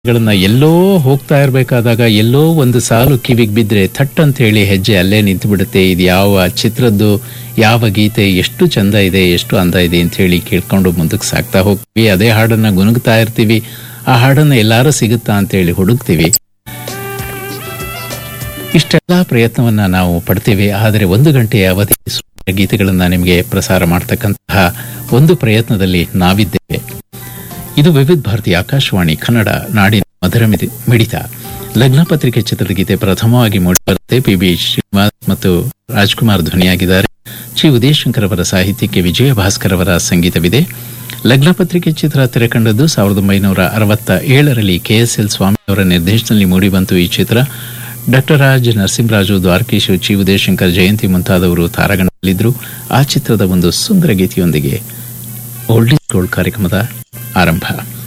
ಗಳನ್ನ ಎಲ್ಲೋ ಹೋಗ್ತಾ ಇರಬೇಕಾದಾಗ ಎಲ್ಲೋ ಒಂದು ಸಾಲು ಕಿವಿಗೆ ಬಿದ್ದರೆ ಥಟ್ ಅಂತ ಹೇಳಿ ಹೆಜ್ಜೆ ಅಲ್ಲೇ ನಿಂತು ಬಿಡುತ್ತೆ ಇದು ಯಾವ ಚಿತ್ರದ್ದು ಯಾವ ಗೀತೆ ಎಷ್ಟು ಚಂದ ಇದೆ ಎಷ್ಟು ಅಂದ ಇದೆ ಅಂತ ಹೇಳಿ ಕೇಳ್ಕೊಂಡು ಮುಂದಕ್ಕೆ ಸಾಗ್ತಾ ಹೋಗ್ತೀವಿ ಅದೇ ಹಾಡನ್ನ ಗುನುಗ್ತಾ ಇರ್ತೀವಿ ಆ ಹಾಡನ್ನ ಎಲ್ಲಾರು ಸಿಗುತ್ತಾ ಅಂತ ಹೇಳಿ ಹುಡುಕ್ತೀವಿ ಇಷ್ಟೆಲ್ಲ ಪ್ರಯತ್ನವನ್ನ ನಾವು ಪಡ್ತೀವಿ ಆದರೆ ಒಂದು ಗಂಟೆಯ ಅವಧಿ ಸುಂದರ ಗೀತೆಗಳನ್ನ ನಿಮಗೆ ಪ್ರಸಾರ ಮಾಡ್ತಕ್ಕಂತಹ ಒಂದು ಪ್ರಯತ್ನದಲ್ಲಿ ನಾವಿದ್ದೇವೆ ಇದು ವಿವಿಧ ಭಾರತಿ ಆಕಾಶವಾಣಿ ಕನ್ನಡ ನಾಡಿನ ಮಧುರ ಮಿದಿ- ಮಿಡಿತ ಲಗ್ನ ಪತ್ರಿಕೆ ಚಿತ್ರದ ಗೀತೆ ಪ್ರಥಮವಾಗಿ ಮೂಡಿಬರುತ್ತೆ ಪಿ ಬಿ ಶ್ರೀನಿವಾಸ್ ಮತ್ತು ರಾಜ್ಕುಮಾರ್ ಧ್ವನಿಯಾಗಿದ್ದಾರೆ ಚಿ ಉದಯಶಂಕರ್ ಅವರ ಸಾಹಿತ್ಯಕ್ಕೆ ವಿಜಯ ಭಾಸ್ಕರ್ ಅವರ ಸಂಗೀತವಿದೆ ಲಗ್ನ ಪತ್ರಿಕೆ ಚಿತ್ರ ತೆರೆಕಂಡದ್ದು ಸಾವಿರದ ಒಂಬೈನೂರ ಅರವತ್ತ ಏಳರಲ್ಲಿ ಕೆಎಸ್ಎಲ್ ಸ್ವಾಮಿ ಅವರ ನಿರ್ದೇಶನದಲ್ಲಿ ಮೂಡಿಬಂತು ಈ ಚಿತ್ರ ಡಾಕ್ಟರ್ ರಾಜ್ ನರಸಿಂಹರಾಜು ದ್ವಾರಕೀಶ್ ಚಿ ಉದಯಶಂಕರ್ ಜಯಂತಿ ಮುಂತಾದವರು ತಾರಾಗಣದಲ್ಲಿದ್ದರು ಆ ಚಿತ್ರದ ಒಂದು ಸುಂದರ ಗೀತೆಯೊಂದಿಗೆ ಓಲ್ಡ್ ಈಸ್ ಗೋಲ್ಡ್ ಕಾರ್ಯಕ್ರಮದ ಆರಂಭ